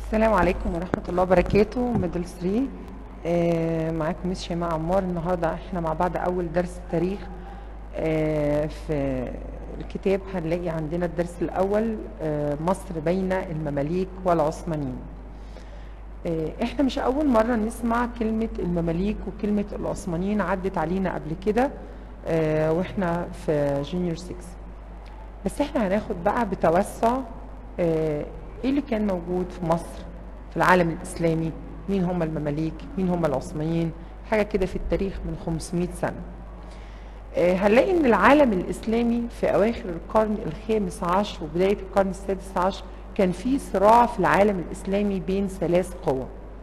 السلام عليكم ورحمة الله وبركاته ميدل 3 آه معاكم ميس شيماء عمار النهاردة احنا مع بعض أول درس تاريخ آه في الكتاب هنلاقي عندنا الدرس الأول آه مصر بين المماليك والعثمانيين آه احنا مش أول مرة نسمع كلمة المماليك وكلمة العثمانيين عدت علينا قبل كده آه واحنا في جونيور 6 بس احنا هناخد بقى بتوسع آه ايه اللي كان موجود في مصر في العالم الاسلامي مين هم المماليك مين هم العثمانيين حاجه كده في التاريخ من 500 سنه آه هنلاقي ان العالم الاسلامي في اواخر القرن الخامس عشر وبدايه القرن السادس عشر كان في صراع في العالم الاسلامي بين ثلاث قوى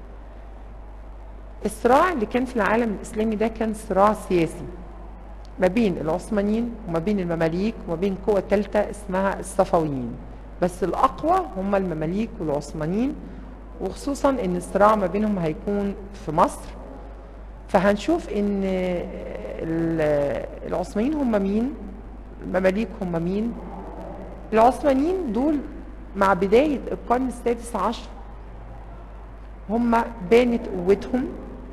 الصراع اللي كان في العالم الاسلامي ده كان صراع سياسي ما بين العثمانيين وما بين المماليك وما بين قوة ثالثة اسمها الصفويين بس الأقوى هم المماليك والعثمانيين وخصوصا ان الصراع ما بينهم هيكون في مصر فهنشوف ان العثمانيين هم مين المماليك هم مين العثمانيين دول مع بداية القرن السادس عشر هم بانت قوتهم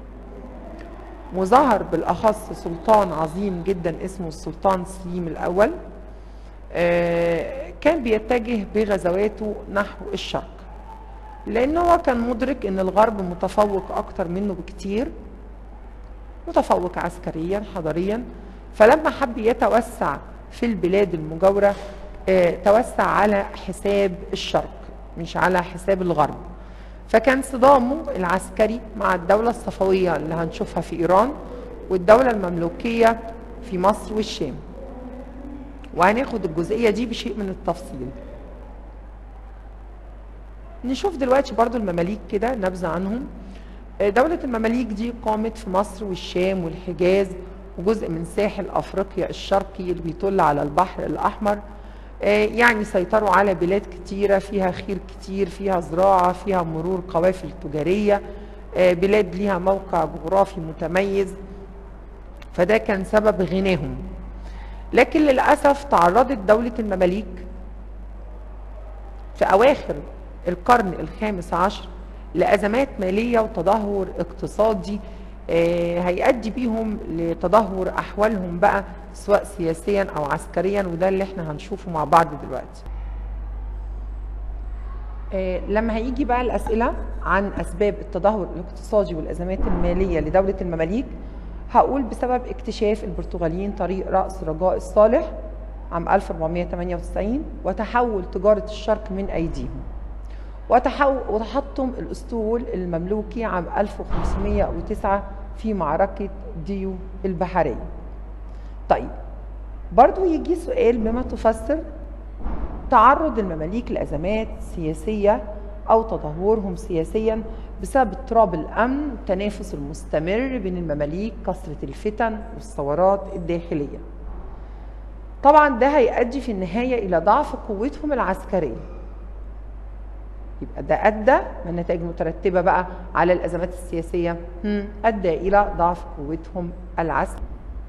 وظهر بالأخص سلطان عظيم جدا اسمه السلطان سليم الأول كان بيتجه بغزواته نحو الشرق لأن هو كان مدرك أن الغرب متفوق أكتر منه بكتير متفوق عسكريا حضاريا فلما حب يتوسع في البلاد المجاورة توسع على حساب الشرق مش على حساب الغرب فكان صدامه العسكري مع الدولة الصفوية اللي هنشوفها في إيران والدولة المملوكية في مصر والشام وهناخد الجزئية دي بشيء من التفصيل نشوف دلوقتي برضو المماليك كده نبذة عنهم دولة المماليك دي قامت في مصر والشام والحجاز وجزء من ساحل أفريقيا الشرقي اللي بيطل على البحر الأحمر يعني سيطروا على بلاد كتيرة فيها خير كتير فيها زراعة فيها مرور قوافل تجارية بلاد ليها موقع جغرافي متميز فده كان سبب غناهم لكن للأسف تعرضت دولة المماليك في أواخر القرن الخامس عشر لأزمات مالية وتدهور اقتصادي هيؤدي بيهم لتدهور أحوالهم بقى سواء سياسيا أو عسكريا وده اللي احنا هنشوفه مع بعض دلوقتي لما هيجي بقى الأسئلة عن أسباب التدهور الاقتصادي والأزمات المالية لدولة المماليك هقول بسبب اكتشاف البرتغاليين طريق رأس رجاء الصالح عام 1498 وتحول تجارة الشرق من أيديهم وتحطم الأسطول المملوكي عام 1509 في معركة ديو البحرية طيب برضو يجي سؤال بما تفسر تعرض المماليك لأزمات سياسية أو تدهورهم سياسيا بسبب اضطراب الأمن التنافس المستمر بين المماليك كثرة الفتن والثورات الداخلية طبعا ده هيؤدي في النهاية إلى ضعف قوتهم العسكرية يبقى ده أدى من النتائج المترتبة بقى على الأزمات السياسية أدى إلى ضعف قوتهم العسكرية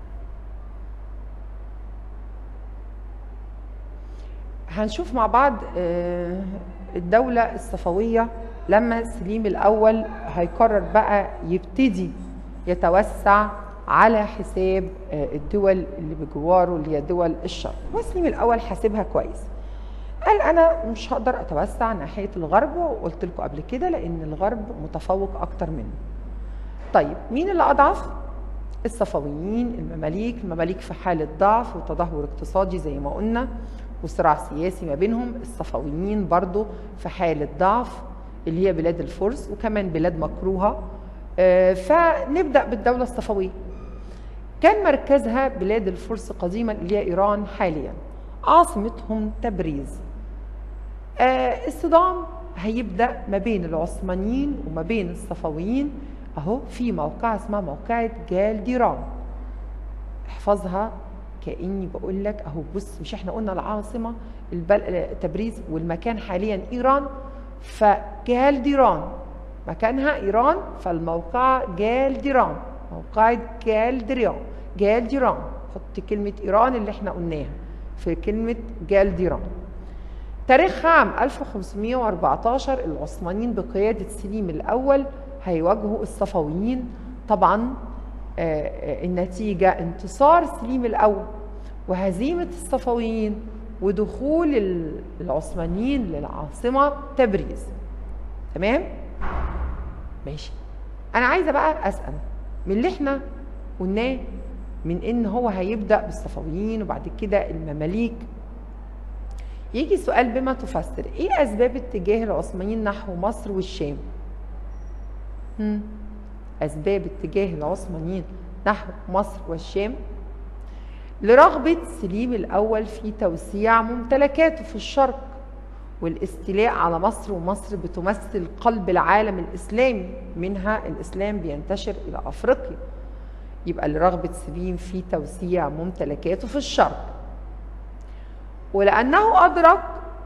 هنشوف مع بعض الدولة الصفوية لما سليم الأول هيقرر بقى يبتدي يتوسع على حساب الدول اللي بجواره اللي هي دول الشرق وسليم الأول حاسبها كويس قال أنا مش هقدر أتوسع ناحية الغرب وقلت لكم قبل كده لأن الغرب متفوق أكتر منه طيب مين اللي أضعف؟ الصفويين المماليك المماليك في حالة ضعف وتدهور اقتصادي زي ما قلنا وصراع سياسي ما بينهم الصفويين برضو في حالة ضعف اللي هي بلاد الفرس وكمان بلاد مكروهة فنبدأ بالدولة الصفوية كان مركزها بلاد الفرس قديما اللي هي إيران حاليا عاصمتهم تبريز الصدام هيبدأ ما بين العثمانيين وما بين الصفويين أهو في موقع اسمها موقعة جال ديران احفظها كاني بقول لك اهو بص مش احنا قلنا العاصمه البل... تبريز والمكان حاليا ايران فجال ديران مكانها ايران فالموقع جال ديران موقع جال ديران جال ديران حط كلمه ايران اللي احنا قلناها في كلمه جال ديران تاريخ عام 1514 العثمانيين بقيادة سليم الأول هيواجهوا الصفويين طبعا آه، آه، النتيجة انتصار سليم الأول وهزيمة الصفويين ودخول ال- العثمانيين للعاصمة تبريز تمام؟ ماشي أنا عايزة بقى أسأل من اللي احنا قلناه من إن هو هيبدأ بالصفويين وبعد كده المماليك يجي سؤال بما تفسر ايه اسباب اتجاه العثمانيين نحو مصر والشام هم؟ اسباب اتجاه العثمانيين نحو مصر والشام لرغبة سليم الأول في توسيع ممتلكاته في الشرق والاستيلاء على مصر ومصر بتمثل قلب العالم الإسلامي منها الإسلام بينتشر إلى أفريقيا يبقى لرغبة سليم في توسيع ممتلكاته في الشرق ولأنه أدرك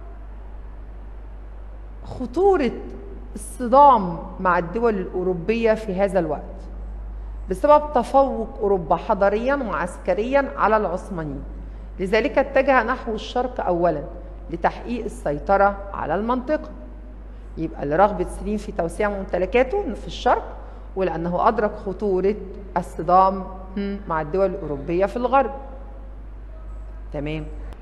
خطورة الصدام مع الدول الأوروبية في هذا الوقت بسبب تفوق أوروبا حضاريا وعسكريا على العثمانيين لذلك اتجه نحو الشرق أولا لتحقيق السيطرة على المنطقة يبقى لرغبة سليم في توسيع ممتلكاته في الشرق ولأنه أدرك خطورة الصدام هم، مع الدول الأوروبية في الغرب تمام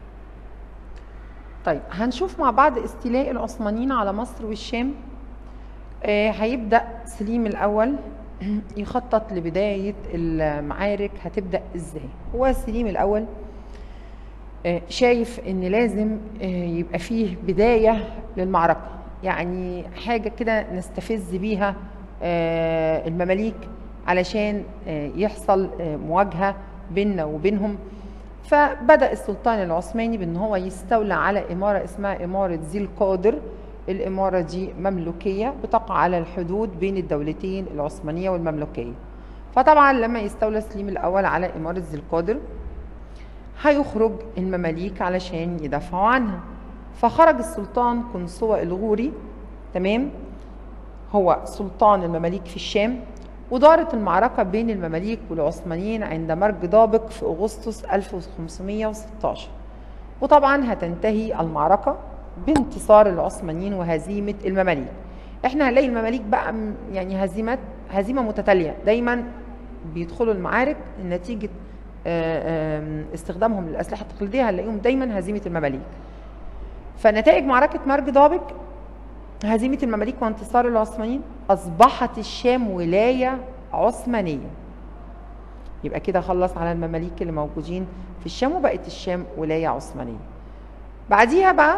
طيب هنشوف مع بعض استيلاء العثمانيين على مصر والشام آه هيبدأ سليم الأول يخطط لبداية المعارك هتبدأ ازاي هو سليم الأول آه شايف ان لازم آه يبقى فيه بداية للمعركة يعني حاجة كده نستفز بيها آه المماليك علشان آه يحصل آه مواجهة بيننا وبينهم فبدأ السلطان العثماني بأن هو يستولى على إمارة اسمها إمارة ذي القادر الإمارة دي مملوكية بتقع على الحدود بين الدولتين العثمانية والمملوكية فطبعا لما يستولى سليم الأول على إمارة ذي القادر هيخرج المماليك علشان يدافعوا عنها فخرج السلطان قنصوة الغوري تمام هو سلطان المماليك في الشام ودارت المعركة بين المماليك والعثمانيين عند مرج ضابق في أغسطس 1516 وطبعا هتنتهي المعركة بانتصار العثمانيين وهزيمة المماليك احنا هنلاقي المماليك بقى م- يعني هزيمات هزيمة متتالية دايما بيدخلوا المعارك نتيجة آه، آم، استخدامهم للأسلحة التقليدية هنلاقيهم دايما هزيمة المماليك فنتائج معركة مرج ضابق هزيمة المماليك وانتصار العثمانيين أصبحت الشام ولاية عثمانية يبقى كده خلص على المماليك اللي موجودين في الشام وبقت الشام ولاية عثمانية بعديها بقى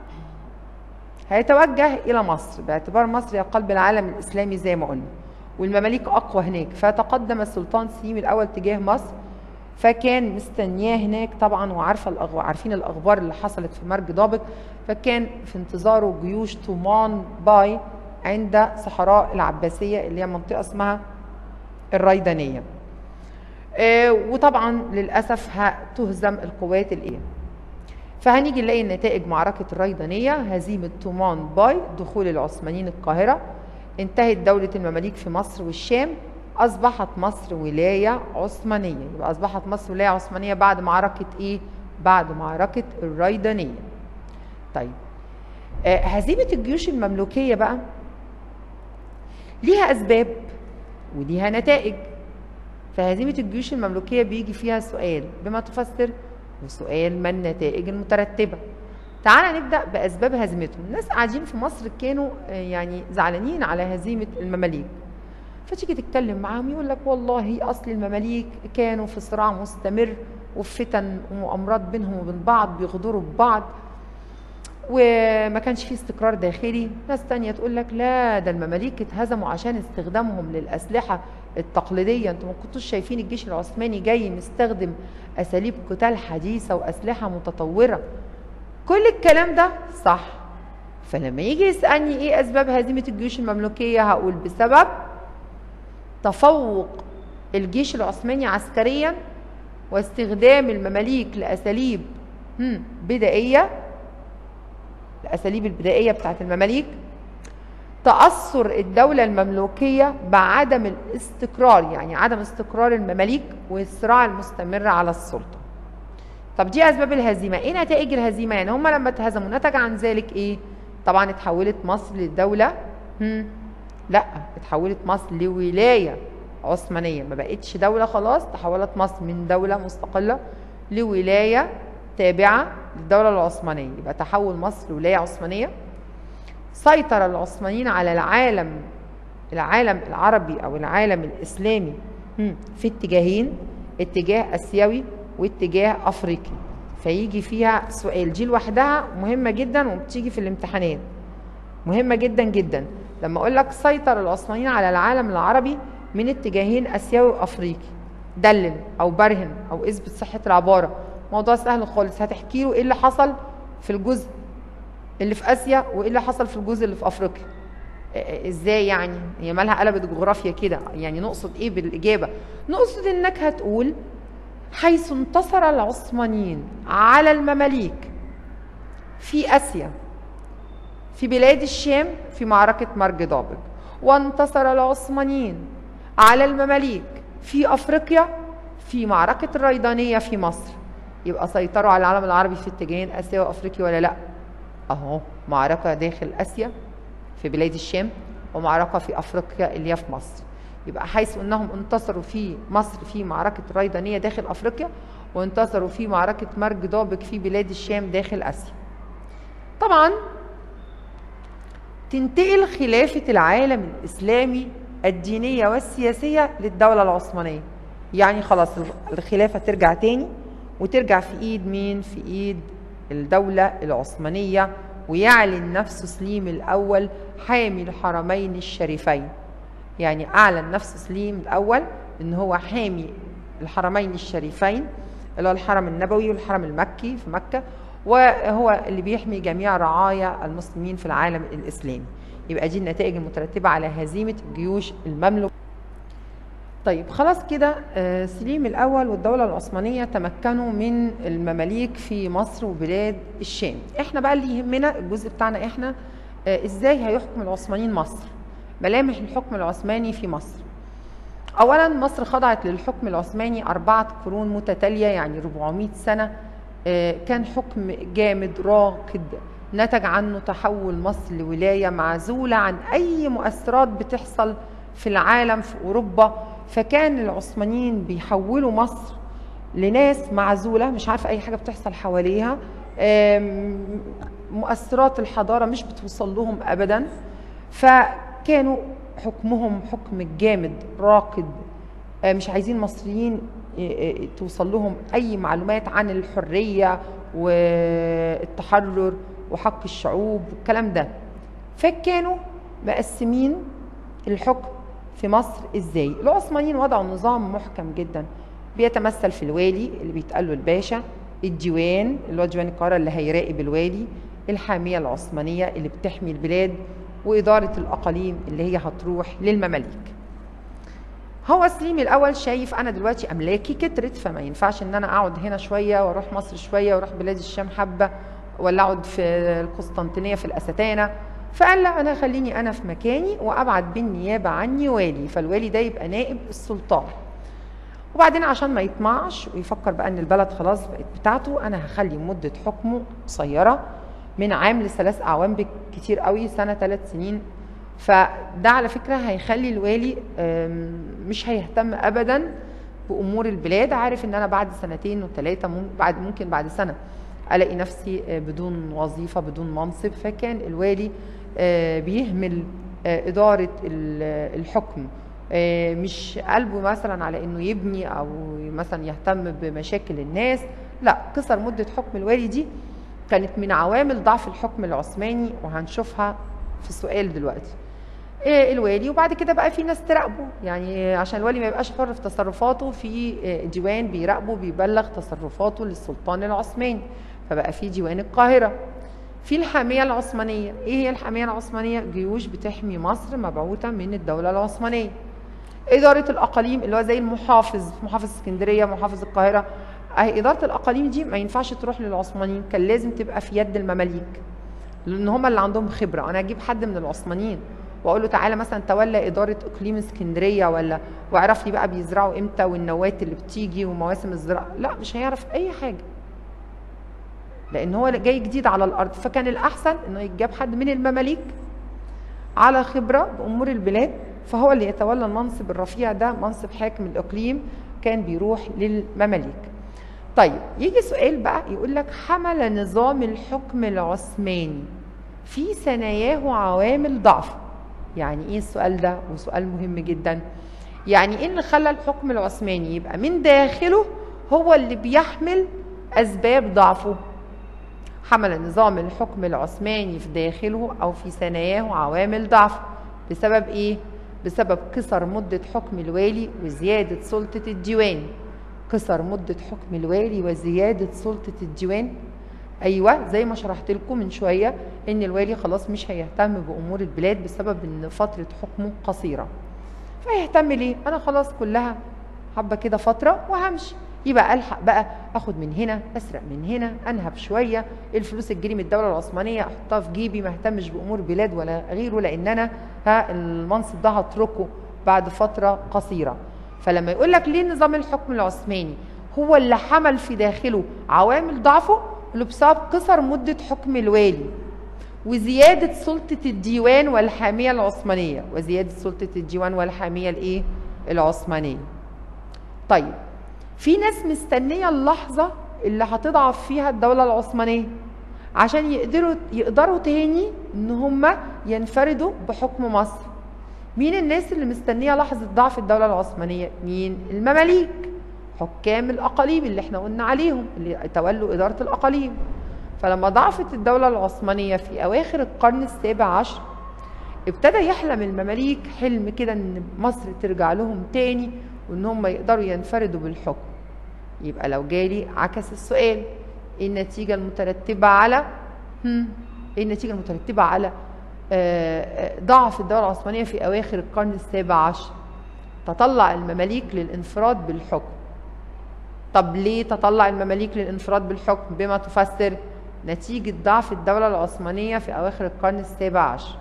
هيتوجه إلى مصر باعتبار مصر هي قلب العالم الإسلامي زي ما قلنا والمماليك أقوى هناك فتقدم السلطان سليم الأول تجاه مصر فكان مستنياه هناك طبعا وعارفه الأغ... عارفين الاخبار اللي حصلت في مرج ضابق فكان في انتظاره جيوش طومان باي عند صحراء العباسيه اللي هي منطقه اسمها الريدانيه آه وطبعا للاسف هتهزم القوات الايه فهنيجي نلاقي نتائج معركة الريدانية هزيمة تومان باي دخول العثمانيين القاهرة انتهت دولة المماليك في مصر والشام أصبحت مصر ولاية عثمانية يبقى أصبحت مصر ولاية عثمانية بعد معركة إيه؟ بعد معركة الريدانية طيب آه هزيمة الجيوش المملوكية بقى ليها أسباب وليها نتائج فهزيمة الجيوش المملوكية بيجي فيها سؤال بما تفسر وسؤال ما النتائج المترتبة تعال نبدأ بأسباب هزيمتهم الناس قاعدين في مصر كانوا آه، يعني زعلانين على هزيمة المماليك فتيجي تتكلم معاهم يقول لك والله أصل المماليك كانوا في صراع مستمر وفي فتن ومؤامرات بينهم وبين بعض بيغدروا ببعض وما كانش فيه استقرار داخلي ناس تانية تقول لك لا ده المماليك اتهزموا عشان استخدامهم للأسلحة التقليدية انتوا ما كنتوش شايفين الجيش العثماني جاي مستخدم أساليب قتال حديثة وأسلحة متطورة كل الكلام ده صح فلما يجي يسألني ايه أسباب هزيمة الجيوش المملوكية هقول بسبب تفوق الجيش العثماني عسكريا واستخدام المماليك لأساليب هم، بدائية الأساليب البدائية بتاعت المماليك تأثر الدولة المملوكية بعدم الاستقرار يعني عدم استقرار المماليك والصراع المستمر على السلطة طب دي اسباب الهزيمه ايه نتائج الهزيمه يعني هم لما اتهزموا نتج عن ذلك ايه طبعا اتحولت مصر للدوله هم. لا اتحولت مصر لولايه عثمانيه ما بقتش دوله خلاص تحولت مصر من دوله مستقله لولايه تابعه للدوله العثمانيه يبقى تحول مصر لولايه عثمانيه سيطر العثمانيين على العالم العالم العربي او العالم الاسلامي هم، في اتجاهين اتجاه اسيوي واتجاه افريقي فيجي فيها سؤال دي لوحدها مهمه جدا وبتيجي في الامتحانات مهمه جدا جدا لما اقول لك سيطر العثمانيين على العالم العربي من اتجاهين اسيوي وافريقي دلل او برهن او اثبت صحه العباره موضوع سهل خالص هتحكي له ايه اللي حصل في الجزء اللي في اسيا وايه اللي حصل في الجزء اللي في افريقيا إيه- ازاي يعني هي مالها قلبت جغرافيا كده يعني نقصد ايه بالاجابه نقصد انك هتقول حيث انتصر العثمانيين على المماليك في اسيا في بلاد الشام في معركة مرج ضابق وانتصر العثمانيين على المماليك في أفريقيا في معركة الريدانية في مصر يبقى سيطروا على العالم العربي في اتجاهين آسيا وأفريقيا ولا لأ أهو معركة داخل آسيا في بلاد الشام ومعركة في أفريقيا اللي هي في مصر يبقى حيث أنهم انتصروا في مصر في معركة الريدانية داخل أفريقيا وانتصروا في معركة مرج ضابق في بلاد الشام داخل آسيا طبعا تنتقل خلافة العالم الإسلامي الدينية والسياسية للدولة العثمانية يعني خلاص الخلافة ترجع تاني وترجع في إيد مين؟ في إيد الدولة العثمانية ويعلن نفسه سليم الأول حامي الحرمين الشريفين يعني أعلن نفسه سليم الأول إن هو حامي الحرمين الشريفين اللي هو الحرم النبوي والحرم المكي في مكة وهو اللي بيحمي جميع رعايا المسلمين في العالم الإسلامي يبقى دي النتائج المترتبة على هزيمة الجيوش المملوك طيب خلاص كده آه، سليم الأول والدولة العثمانية تمكنوا من المماليك في مصر وبلاد الشام احنا بقى اللي يهمنا الجزء بتاعنا احنا آه، ازاي هيحكم العثمانيين مصر ملامح الحكم العثماني في مصر اولا مصر خضعت للحكم العثماني اربعه قرون متتاليه يعني 400 سنه آه، كان حكم جامد راقد نتج عنه تحول مصر لولايه معزوله عن اي مؤثرات بتحصل في العالم في اوروبا فكان العثمانيين بيحولوا مصر لناس معزوله مش عارفه اي حاجه بتحصل حواليها آم، مؤثرات الحضاره مش بتوصل لهم ابدا فكانوا حكمهم حكم جامد راقد آه، مش عايزين مصريين آه، آه، توصل لهم اي معلومات عن الحريه والتحرر وحق الشعوب والكلام ده فكانوا مقسمين الحكم في مصر ازاي العثمانيين وضعوا نظام محكم جدا بيتمثل في الوالي اللي بيتقال له الباشا الديوان اللي هو ديوان القاهره اللي هيراقب الوالي الحاميه العثمانيه اللي بتحمي البلاد واداره الاقاليم اللي هي هتروح للمماليك هو سليم الاول شايف انا دلوقتي املاكي كترت فما ينفعش ان انا اقعد هنا شويه واروح مصر شويه واروح بلاد الشام حبه ولا اقعد في القسطنطينيه في الاستانه فقال لا انا خليني انا في مكاني وابعت بالنيابه عني والي فالوالي ده يبقى نائب السلطان وبعدين عشان ما يطمعش ويفكر بقى ان البلد خلاص بقت بتاعته انا هخلي مده حكمه قصيره من عام لثلاث اعوام بالكتير قوي سنه ثلاث سنين فده على فكره هيخلي الوالي آم، مش هيهتم ابدا بامور البلاد عارف ان انا بعد سنتين وثلاثه بعد ممكن بعد سنه الاقي نفسي آه، بدون وظيفه بدون منصب فكان الوالي آه، بيهمل آه، اداره ال- الحكم آه، مش قلبه مثلا على انه يبني او مثلا يهتم بمشاكل الناس لا قصر مده حكم الوالي دي كانت من عوامل ضعف الحكم العثماني وهنشوفها في السؤال دلوقتي إيه الوالي وبعد كده بقى في ناس تراقبه يعني عشان الوالي ما يبقاش حر في تصرفاته في آه، ديوان بيراقبه بيبلغ تصرفاته للسلطان العثماني فبقى في ديوان القاهرة في الحامية العثمانية ايه هي الحامية العثمانية جيوش بتحمي مصر مبعوثة من الدولة العثمانية إدارة الأقاليم اللي هو زي المحافظ محافظ اسكندرية محافظ القاهرة أهي إدارة الأقاليم دي ما ينفعش تروح للعثمانيين كان لازم تبقى في يد المماليك لأن هم اللي عندهم خبرة أنا أجيب حد من العثمانيين واقول له تعالى مثلا تولى اداره اقليم اسكندريه ولا واعرف لي بقى بيزرعوا امتى والنوات اللي بتيجي ومواسم الزراعه لا مش هيعرف اي حاجه لان هو جاي جديد على الارض فكان الاحسن انه يتجاب حد من المماليك على خبره بامور البلاد فهو اللي يتولى المنصب الرفيع ده منصب حاكم الاقليم كان بيروح للمماليك طيب يجي سؤال بقى يقول لك حمل نظام الحكم العثماني في ثناياه عوامل ضعف يعني ايه السؤال ده وسؤال مهم جدا يعني ايه اللي خلى الحكم العثماني يبقى من داخله هو اللي بيحمل اسباب ضعفه حمل نظام الحكم العثماني في داخله او في ثناياه عوامل ضعف بسبب ايه بسبب قصر مدة حكم الوالي وزيادة سلطة الديوان قصر مدة حكم الوالي وزيادة سلطة الديوان ايوه زي ما شرحت لكم من شويه ان الوالي خلاص مش هيهتم بامور البلاد بسبب ان فتره حكمه قصيره فيهتم ليه انا خلاص كلها حبه كده فتره وهمشي يبقى الحق بقى اخد من هنا اسرق من هنا انهب شويه الفلوس تجيلي من الدوله العثمانيه احطها في جيبي ما اهتمش بامور بلاد ولا غيره لان انا ها المنصب ده هتركه بعد فتره قصيره فلما يقول لك ليه نظام الحكم العثماني هو اللي حمل في داخله عوامل ضعفه اللي بسبب قصر مدة حكم الوالي وزيادة سلطة الديوان والحامية العثمانية وزيادة سلطة الديوان والحامية الايه العثمانية طيب في ناس مستنية اللحظة اللي هتضعف فيها الدولة العثمانية عشان يقدروا يقدروا تاني ان هم ينفردوا بحكم مصر مين الناس اللي مستنية لحظة ضعف الدولة العثمانية مين المماليك حكام الأقاليم اللي احنا قلنا عليهم اللي تولوا إدارة الأقاليم فلما ضعفت الدولة العثمانية في أواخر القرن السابع عشر ابتدى يحلم المماليك حلم كده ان مصر ترجع لهم تاني وان هم يقدروا ينفردوا بالحكم يبقى لو جالي عكس السؤال ايه النتيجة المترتبة على هم ايه النتيجة المترتبة على آه ضعف الدولة العثمانية في أواخر القرن السابع عشر تطلع المماليك للانفراد بالحكم طب ليه تطلع المماليك للانفراد بالحكم بما تفسر نتيجة ضعف الدولة العثمانية في أواخر القرن السابع عشر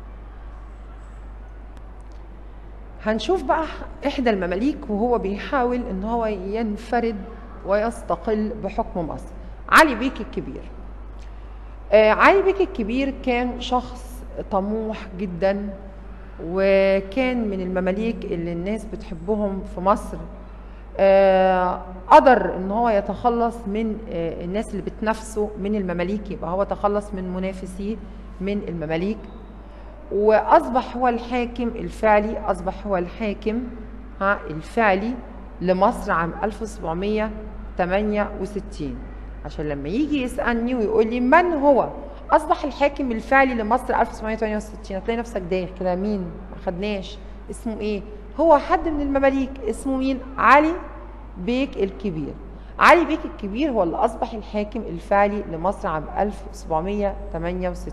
هنشوف بقى إحدى المماليك وهو بيحاول إن هو ينفرد ويستقل بحكم مصر علي بيك الكبير آه علي بيك الكبير كان شخص طموح جدا وكان من المماليك اللي الناس بتحبهم في مصر آه قدر ان هو يتخلص من آه الناس اللي بتنافسه من المماليك يبقى هو تخلص من منافسيه من المماليك واصبح هو الحاكم الفعلي اصبح هو الحاكم ها الفعلي لمصر عام 1768 عشان لما يجي يسالني ويقول لي من هو اصبح الحاكم الفعلي لمصر 1768 هتلاقي نفسك دايخ كده مين ما خدناش اسمه ايه هو حد من المماليك اسمه مين علي بيك الكبير علي بيك الكبير هو اللي اصبح الحاكم الفعلي لمصر عام 1768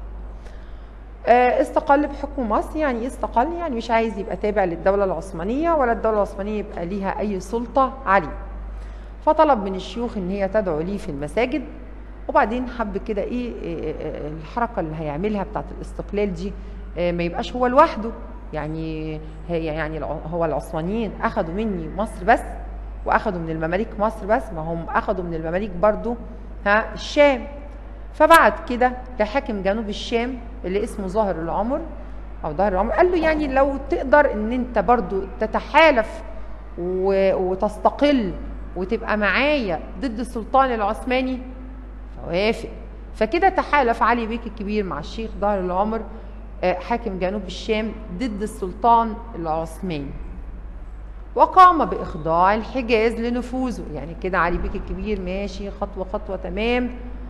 استقل بحكم مصر يعني ايه استقل يعني مش عايز يبقى تابع للدوله العثمانيه ولا الدوله العثمانيه يبقى ليها اي سلطه عليه فطلب من الشيوخ ان هي تدعو ليه في المساجد وبعدين حب كده ايه الحركه اللي هيعملها بتاعت الاستقلال دي ما يبقاش هو لوحده يعني هي يعني هو العثمانيين اخذوا مني مصر بس واخذوا من المماليك مصر بس ما هم اخذوا من المماليك برضو ها الشام فبعت كده لحاكم جنوب الشام اللي اسمه ظاهر العمر او ظاهر العمر قال له يعني لو تقدر ان انت برضو تتحالف وتستقل وتبقى معايا ضد السلطان العثماني فوافق فكده تحالف علي بيك الكبير مع الشيخ ظاهر العمر حاكم جنوب الشام ضد السلطان العثماني وقام بإخضاع الحجاز لنفوذه يعني كده علي بيك الكبير ماشي خطوة خطوة تمام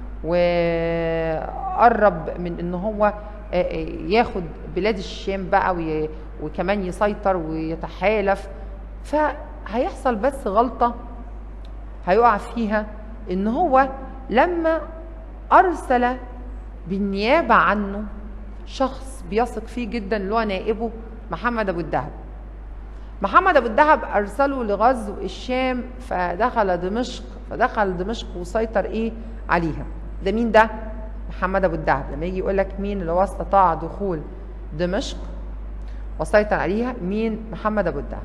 وقرب من ان هو ياخد بلاد الشام بقى وكمان يسيطر ويتحالف فهيحصل بس غلطة هيقع فيها ان هو لما ارسل بالنيابة عنه شخص بيثق فيه جدا اللي هو نائبه محمد ابو الدهب محمد ابو الدهب ارسله لغزو الشام فدخل دمشق فدخل دمشق وسيطر ايه عليها ده مين ده محمد ابو الدهب لما يجي يقول لك مين اللي هو استطاع دخول دمشق وسيطر عليها مين محمد ابو الدهب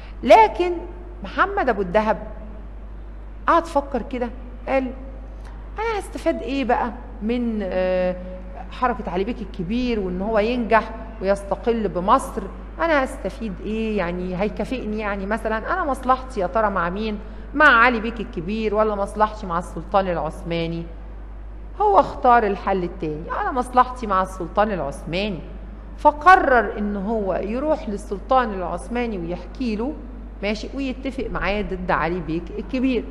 لكن محمد ابو الدهب قعد فكر كده قال انا هستفاد ايه بقى من آه، حركه علي بيك الكبير وان هو ينجح ويستقل بمصر انا هستفيد ايه يعني هيكافئني يعني مثلا انا مصلحتي يا ترى مع مين مع علي بيك الكبير ولا مصلحتي مع السلطان العثماني هو اختار الحل التاني انا مصلحتي مع السلطان العثماني فقرر ان هو يروح للسلطان العثماني ويحكي له ماشي ويتفق معاه ضد علي بيك الكبير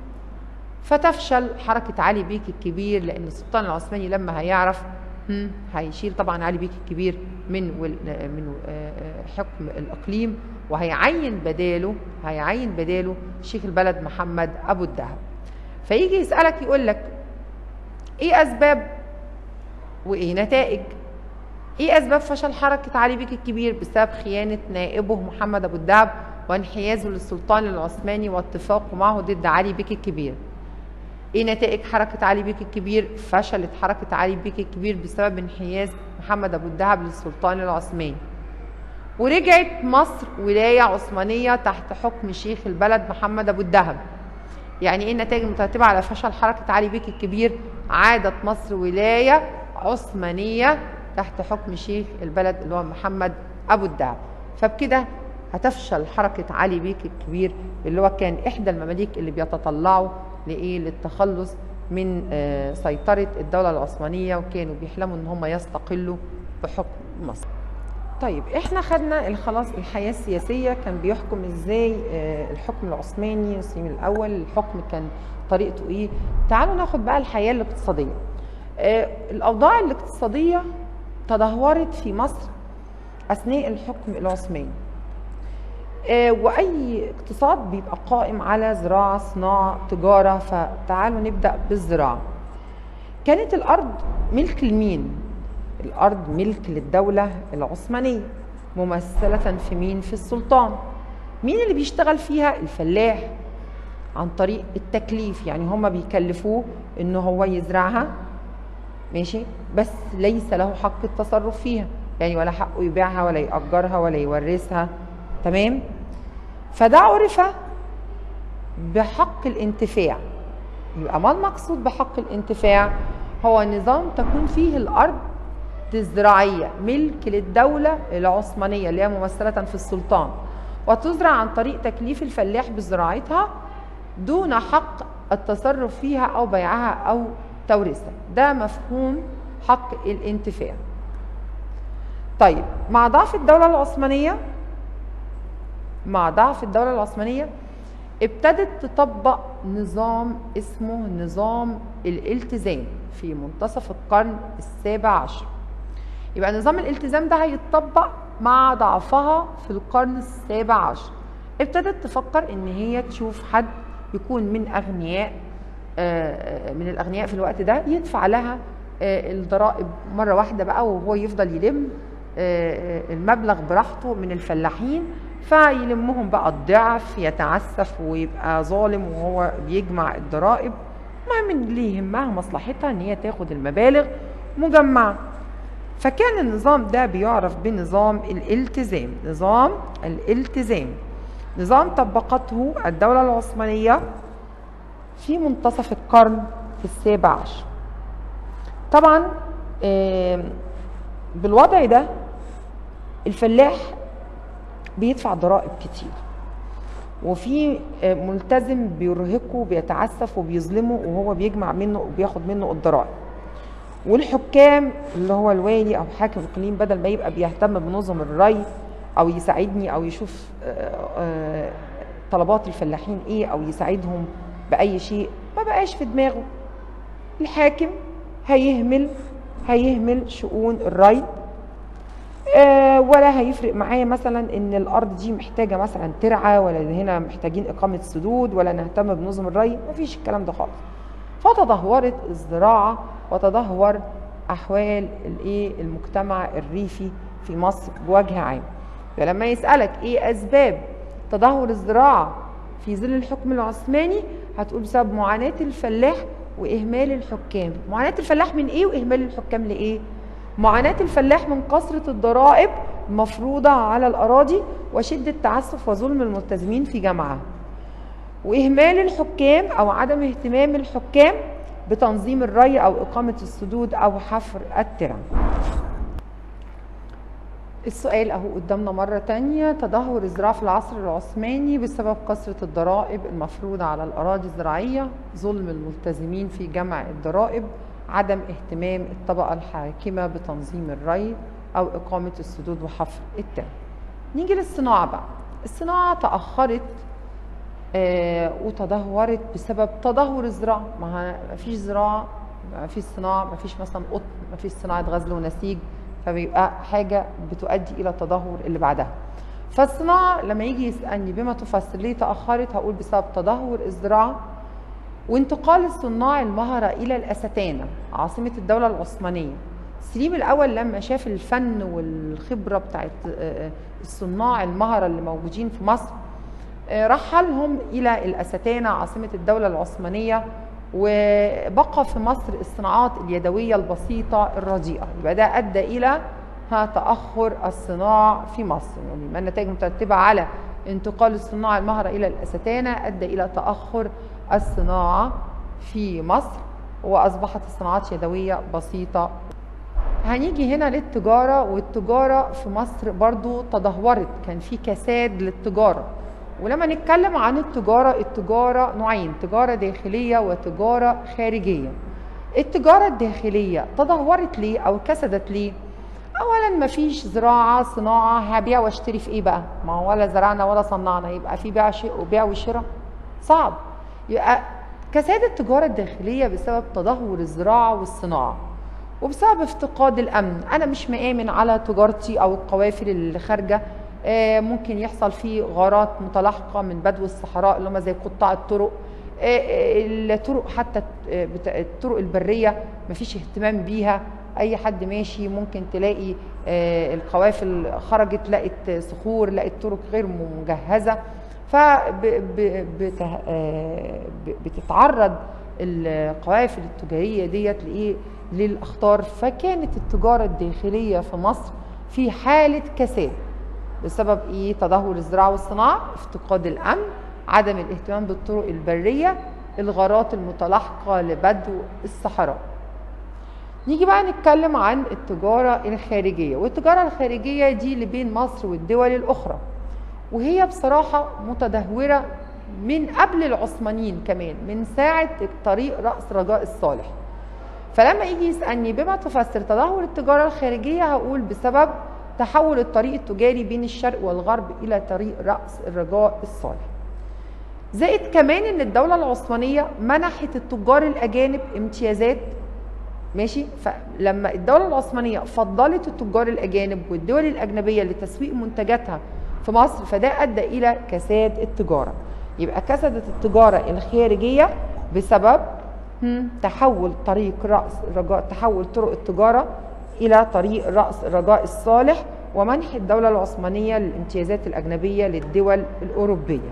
فتفشل حركة علي بيك الكبير لأن السلطان العثماني لما هيعرف هم، هيشيل طبعا علي بيك الكبير من ول- من آه، آه، حكم الإقليم وهيعين بداله هيعين بداله شيخ البلد محمد أبو الدهب فيجي يسألك يقول لك إيه أسباب وإيه نتائج ايه اسباب فشل حركه علي بيك الكبير بسبب خيانه نائبه محمد ابو الدهب وانحيازه للسلطان العثماني واتفاقه معه ضد علي بيك الكبير ايه نتائج حركه علي بيك الكبير فشلت حركه علي بيك الكبير بسبب انحياز محمد ابو الدهب للسلطان العثماني ورجعت مصر ولايه عثمانيه تحت حكم شيخ البلد محمد ابو الدهب يعني ايه النتائج المترتبه على فشل حركه علي بيك الكبير عادت مصر ولايه عثمانيه تحت حكم شيخ البلد اللي هو محمد ابو الدهب فبكده هتفشل حركه علي بيك الكبير اللي هو كان احدى المماليك اللي بيتطلعوا لايه للتخلص من آه، سيطره الدوله العثمانيه وكانوا بيحلموا ان هم يستقلوا بحكم مصر طيب احنا خدنا خلاص الحياه السياسيه كان بيحكم ازاي آه، الحكم العثماني سليم الاول الحكم كان طريقته ايه تعالوا ناخد بقى الحياه الاقتصاديه آه، الاوضاع الاقتصاديه تدهورت في مصر اثناء الحكم العثماني آه، واي اقتصاد بيبقى قائم على زراعه صناعه تجاره فتعالوا نبدا بالزراعه كانت الارض ملك لمين الارض ملك للدوله العثمانيه ممثله في مين في السلطان مين اللي بيشتغل فيها الفلاح عن طريق التكليف يعني هما بيكلفوه ان هو يزرعها ماشي بس ليس له حق التصرف فيها يعني ولا حقه يبيعها ولا يأجرها ولا يورثها تمام فده عرف بحق الانتفاع يبقى ما المقصود بحق الانتفاع هو نظام تكون فيه الأرض الزراعية ملك للدولة العثمانية اللي هي ممثلة في السلطان وتزرع عن طريق تكليف الفلاح بزراعتها دون حق التصرف فيها أو بيعها أو توريثها ده مفهوم حق الانتفاع طيب مع ضعف الدولة العثمانية مع ضعف الدولة العثمانية ابتدت تطبق نظام اسمه نظام الالتزام في منتصف القرن السابع عشر يبقى نظام الالتزام ده هيتطبق مع ضعفها في القرن السابع عشر ابتدت تفكر ان هي تشوف حد يكون من اغنياء آه، من الاغنياء في الوقت ده يدفع لها آه، الضرائب مره واحده بقى وهو يفضل يلم آه، المبلغ براحته من الفلاحين فيلمهم بقى الضعف يتعسف ويبقى ظالم وهو بيجمع الضرائب المهم إن اللي يهمها مصلحتها ان هي تاخد المبالغ مجمعه فكان النظام ده بيعرف بنظام الالتزام نظام الالتزام نظام طبقته الدولة العثمانية في منتصف القرن السابع عشر طبعا آم، بالوضع ده الفلاح بيدفع ضرائب كتير وفي آه، ملتزم بيرهقه بيتعسف وبيظلمه وهو بيجمع منه وبياخد منه الضرائب والحكام اللي هو الوالي او حاكم الاقليم بدل ما يبقى بيهتم بنظم الري او يساعدني او يشوف آه، آه، طلبات الفلاحين ايه او يساعدهم باي شيء ما بقاش في دماغه الحاكم هيهمل هيهمل شؤون الري آه، ولا هيفرق معايا مثلا ان الارض دي محتاجه مثلا ترعى ولا إن هنا محتاجين اقامه سدود ولا نهتم بنظم الري مفيش الكلام ده خالص فتدهورت الزراعه وتدهور احوال الايه المجتمع الريفي في مصر بوجه عام فلما يسالك ايه اسباب تدهور الزراعه في ظل الحكم العثماني هتقول بسبب معاناه الفلاح واهمال الحكام معاناه الفلاح من ايه واهمال الحكام لايه معاناة الفلاح من كثرة الضرائب المفروضة على الأراضي وشدة تعسف وظلم الملتزمين في جمعها وإهمال الحكام أو عدم اهتمام الحكام بتنظيم الري أو إقامة السدود أو حفر الترع السؤال اهو قدامنا مرة تانية تدهور الزراعة في العصر العثماني بسبب كثرة الضرائب المفروضة على الأراضي الزراعية ظلم الملتزمين في جمع الضرائب عدم اهتمام الطبقة الحاكمة بتنظيم الري أو إقامة السدود وحفر الترع نيجي للصناعة بقى الصناعة تأخرت آه وتدهورت بسبب تدهور الزراعة ما فيش زراعة ما فيش صناعة ما فيش مثلا قطن ما فيش صناعة غزل ونسيج فبيبقى حاجة بتؤدي إلى التدهور اللي بعدها فالصناعة لما يجي يسألني بما تفسر ليه تأخرت هقول بسبب تدهور الزراعة وانتقال صناع المهرة إلى الأستانة عاصمة الدولة العثمانية سليم الأول لما شاف الفن والخبرة بتاعت الصناع المهرة اللي موجودين في مصر رحلهم إلى الأستانة عاصمة الدولة العثمانية وبقى في مصر الصناعات اليدويه البسيطه الرديئه يبقى ده ادى الى ها تاخر الصناع في مصر يعني ما النتائج المترتبه على انتقال الصناع المهره الى الاستانه ادى الى تاخر الصناعه في مصر واصبحت الصناعات يدويه بسيطه هنيجي هنا للتجاره والتجاره في مصر برضو تدهورت كان في كساد للتجاره ولما نتكلم عن التجارة التجارة نوعين تجارة داخلية وتجارة خارجية التجارة الداخلية تدهورت ليه أو كسدت ليه أولا ما فيش زراعة صناعة هبيع واشتري في إيه بقى ما هو ولا زرعنا ولا صنعنا يبقى في بيع شيء وبيع وشراء صعب يبقى كساد التجارة الداخلية بسبب تدهور الزراعة والصناعة وبسبب افتقاد الأمن أنا مش مآمن على تجارتي أو القوافل اللي خارجة ممكن يحصل فيه غارات متلاحقه من بدو الصحراء اللي هم زي قطاع الطرق الطرق حتى الطرق البريه مفيش اهتمام بيها اي حد ماشي ممكن تلاقي القوافل خرجت لقت صخور لقت طرق غير مجهزه فبتتعرض القوافل التجاريه ديت لايه للاخطار فكانت التجاره الداخليه في مصر في حاله كساد بسبب ايه تدهور الزراعه والصناعه افتقاد الامن عدم الاهتمام بالطرق البريه الغارات المتلاحقه لبدو الصحراء نيجي بقى نتكلم عن التجاره الخارجيه والتجاره الخارجيه دي اللي بين مصر والدول الاخرى وهي بصراحه متدهوره من قبل العثمانيين كمان من ساعه طريق راس رجاء الصالح فلما يجي يسالني بما تفسر تدهور التجاره الخارجيه هقول بسبب تحول الطريق التجاري بين الشرق والغرب الى طريق راس الرجاء الصالح زائد كمان ان الدوله العثمانيه منحت التجار الاجانب امتيازات ماشي فلما الدوله العثمانيه فضلت التجار الاجانب والدول الاجنبيه لتسويق منتجاتها في مصر فده ادى الى كساد التجاره يبقى كسدت التجاره الخارجيه بسبب تحول طريق راس الرجاء تحول طرق التجاره الى طريق راس الرجاء الصالح ومنح الدوله العثمانيه للامتيازات الاجنبيه للدول الاوروبيه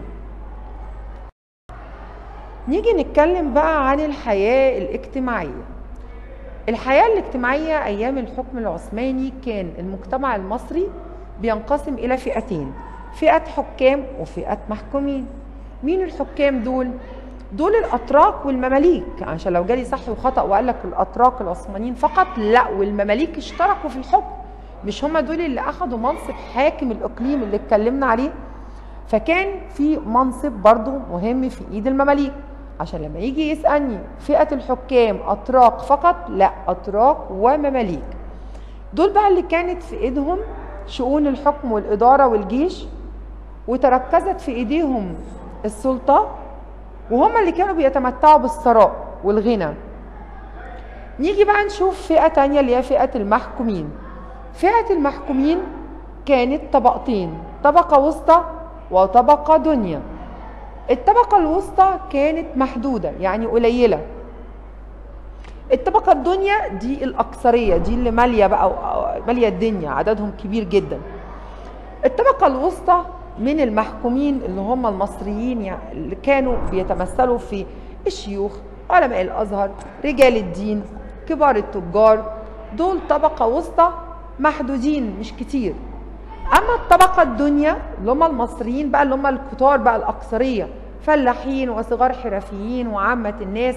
نيجي نتكلم بقى عن الحياه الاجتماعيه الحياه الاجتماعيه ايام الحكم العثماني كان المجتمع المصري بينقسم الى فئتين فئه حكام وفئه محكومين مين الحكام دول دول الاتراك والمماليك عشان لو جالي صح وخطا وقال لك الاتراك العثمانيين فقط لا والمماليك اشتركوا في الحكم مش هم دول اللي اخذوا منصب حاكم الاقليم اللي اتكلمنا عليه فكان في منصب برضو مهم في ايد المماليك عشان لما يجي يسالني فئه الحكام اتراك فقط لا اتراك ومماليك دول بقى اللي كانت في ايدهم شؤون الحكم والاداره والجيش وتركزت في ايديهم السلطه وهم اللي كانوا بيتمتعوا بالثراء والغنى نيجي بقى نشوف فئة تانية اللي هي فئة المحكومين فئة المحكومين كانت طبقتين طبقة وسطى وطبقة دنيا الطبقة الوسطى كانت محدودة يعني قليلة الطبقة الدنيا دي الأكثرية دي اللي مالية بقى مالية الدنيا عددهم كبير جدا الطبقة الوسطى من المحكومين اللي هم المصريين يعني اللي كانوا بيتمثلوا في الشيوخ علماء الازهر رجال الدين كبار التجار دول طبقه وسطى محدودين مش كتير اما الطبقه الدنيا اللي هم المصريين بقى اللي هم الكتار بقى الاكثريه فلاحين وصغار حرفيين وعامه الناس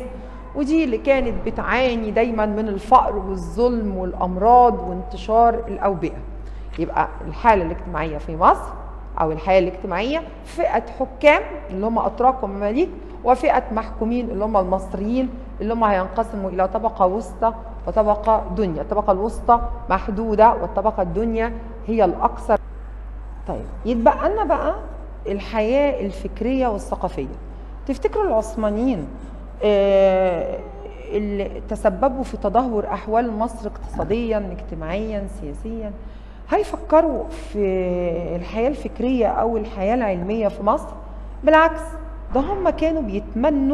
ودي اللي كانت بتعاني دايما من الفقر والظلم والامراض وانتشار الاوبئه يبقى الحاله الاجتماعيه في مصر او الحياه الاجتماعيه فئه حكام اللي هم اتراك ومماليك وفئه محكومين اللي هم المصريين اللي هم هينقسموا الى طبقه وسطى وطبقه دنيا الطبقه الوسطى محدوده والطبقه الدنيا هي الاكثر طيب يتبقى لنا بقى الحياه الفكريه والثقافيه تفتكروا العثمانيين آه، اللي تسببوا في تدهور احوال مصر اقتصاديا اجتماعيا سياسيا هيفكروا في الحياه الفكريه او الحياه العلميه في مصر بالعكس ده هم كانوا بيتمنوا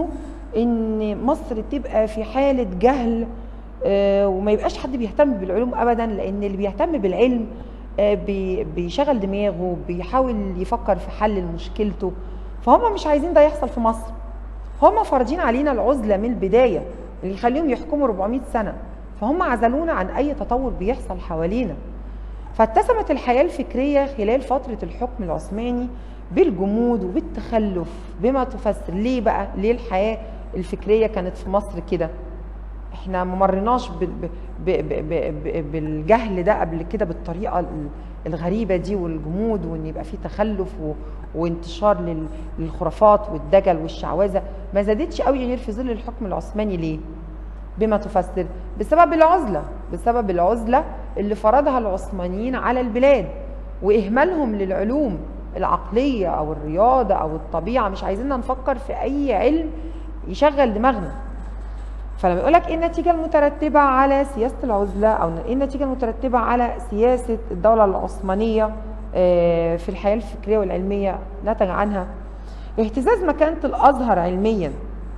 ان مصر تبقى في حاله جهل آه، وما يبقاش حد بيهتم بالعلوم ابدا لان اللي بيهتم بالعلم آه، بي- بيشغل دماغه بيحاول يفكر في حل مشكلته فهم مش عايزين ده يحصل في مصر هم فارضين علينا العزله من البدايه اللي يخليهم يحكموا 400 سنه فهم عزلونا عن اي تطور بيحصل حوالينا فاتسمت الحياه الفكريه خلال فتره الحكم العثماني بالجمود وبالتخلف بما تفسر ليه بقى ليه الحياه الفكريه كانت في مصر كده احنا ما مرناش ب- ب- ب- ب- ب- بالجهل ده قبل كده بالطريقه ال- الغريبه دي والجمود وان يبقى في تخلف و- وانتشار لل- للخرافات والدجل والشعوذه ما زادتش قوي غير في ظل الحكم العثماني ليه؟ بما تفسر بسبب العزله بسبب العزله اللي فرضها العثمانيين على البلاد واهمالهم للعلوم العقليه او الرياضه او الطبيعه مش عايزيننا نفكر في اي علم يشغل دماغنا فلما يقول لك ايه النتيجه المترتبه على سياسه العزله او ايه النتيجه المترتبه على سياسه الدوله العثمانيه آه، في الحياه الفكريه والعلميه نتج عنها اهتزاز مكانه الازهر علميا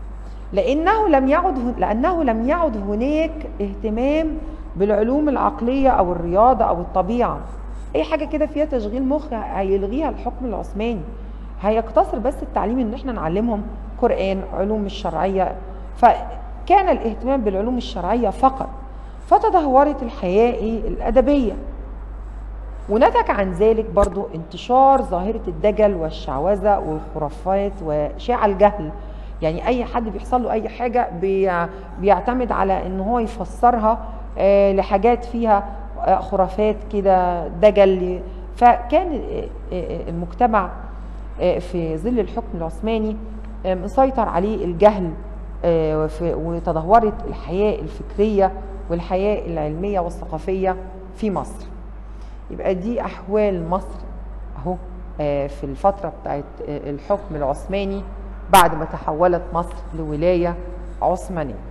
لانه لم يعد لانه لم يعد هناك اهتمام بالعلوم العقليه او الرياضه او الطبيعه اي حاجه كده فيها تشغيل مخ هيلغيها الحكم العثماني هيقتصر بس التعليم ان احنا نعلمهم قران علوم الشرعيه فكان الاهتمام بالعلوم الشرعيه فقط فتدهورت الحياه إيه؟ الادبيه ونتج عن ذلك برضو انتشار ظاهرة الدجل والشعوذة والخرافات وشاع الجهل يعني أي حد بيحصل له أي حاجة بي- بيعتمد على إن هو يفسرها آه، لحاجات فيها آه، خرافات كده دجل فكان آه، آه، المجتمع آه، في ظل الحكم العثماني آه، مسيطر عليه الجهل آه، وفي- وتدهورت الحياة الفكرية والحياة العلمية والثقافية في مصر يبقى دي احوال مصر اهو آه، في الفتره بتاعت آه، الحكم العثماني بعد ما تحولت مصر لولايه عثمانيه